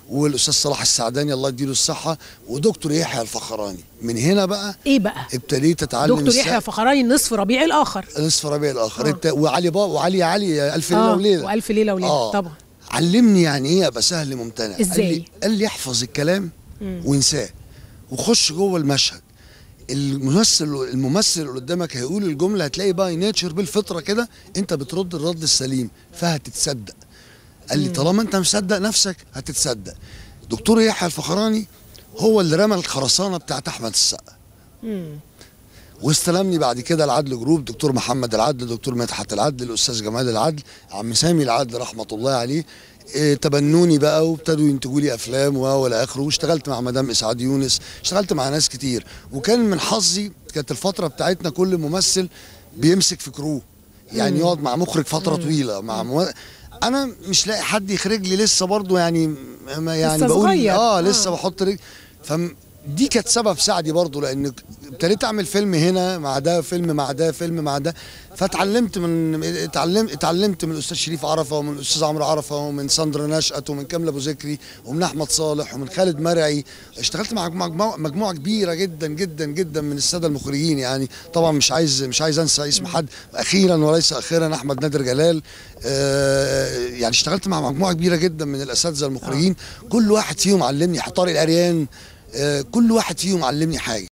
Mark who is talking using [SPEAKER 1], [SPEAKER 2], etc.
[SPEAKER 1] والاستاذ صلاح السعداني الله يديله الصحه ودكتور يحيى الفخراني من هنا بقى
[SPEAKER 2] ايه بقى
[SPEAKER 1] ابتديت اتعلم
[SPEAKER 2] دكتور يحيى
[SPEAKER 1] السقف.
[SPEAKER 2] فخراني نصف ربيع الاخر
[SPEAKER 1] نصف ربيع الاخر
[SPEAKER 2] آه.
[SPEAKER 1] انت وعلي بابا وعلي علي الف ليله
[SPEAKER 2] آه،
[SPEAKER 1] وليله
[SPEAKER 2] والف ليله وليله
[SPEAKER 1] آه.
[SPEAKER 2] طبعا
[SPEAKER 1] علمني يعني ايه ابقى سهل ممتنع قال
[SPEAKER 2] إزاي؟
[SPEAKER 1] لي قال لي احفظ الكلام وانساه وخش جوه المشهد الممثل الممثل اللي قدامك هيقول الجمله هتلاقي باي نيتشر بالفطره كده انت بترد الرد السليم فهتتصدق قال لي طالما انت مصدق نفسك هتتصدق دكتور يحيى الفخراني هو اللي رمى الخرسانه بتاعت احمد السقا واستلمني بعد كده العدل جروب دكتور محمد العدل دكتور مدحت العدل الاستاذ جمال العدل عم سامي العدل رحمه الله عليه إيه، تبنوني بقى وابتدوا ينتجوا لي افلام و والى اخره واشتغلت مع مدام اسعاد يونس اشتغلت مع ناس كتير وكان من حظي كانت الفتره بتاعتنا كل ممثل بيمسك في كروه يعني يقعد مع مخرج فتره طويله مع مو... انا مش لاقي حد يخرج لي لسه برضه يعني ما يعني
[SPEAKER 2] لسه
[SPEAKER 1] بقول
[SPEAKER 2] صغير.
[SPEAKER 1] اه لسه
[SPEAKER 2] آه.
[SPEAKER 1] بحط رجل فم دي كانت سبب سعدي برضه لان ابتديت اعمل فيلم هنا مع ده فيلم مع ده فيلم مع ده فاتعلمت من اتعلمت اتعلمت من الاستاذ شريف عرفه ومن الاستاذ عمرو عرفه ومن ساندرا نشأت ومن كامل ابو ذكري ومن احمد صالح ومن خالد مرعي اشتغلت مع مجموعه مجموعه كبيره جدا جدا جدا من الساده المخرجين يعني طبعا مش عايز مش عايز انسى اسم حد اخيرا وليس اخيرا احمد نادر جلال آه، يعني اشتغلت مع مجموعه كبيره جدا من الاساتذه المخرجين كل واحد فيهم علمني طارق العريان آه، كل واحد فيهم علمني حاجه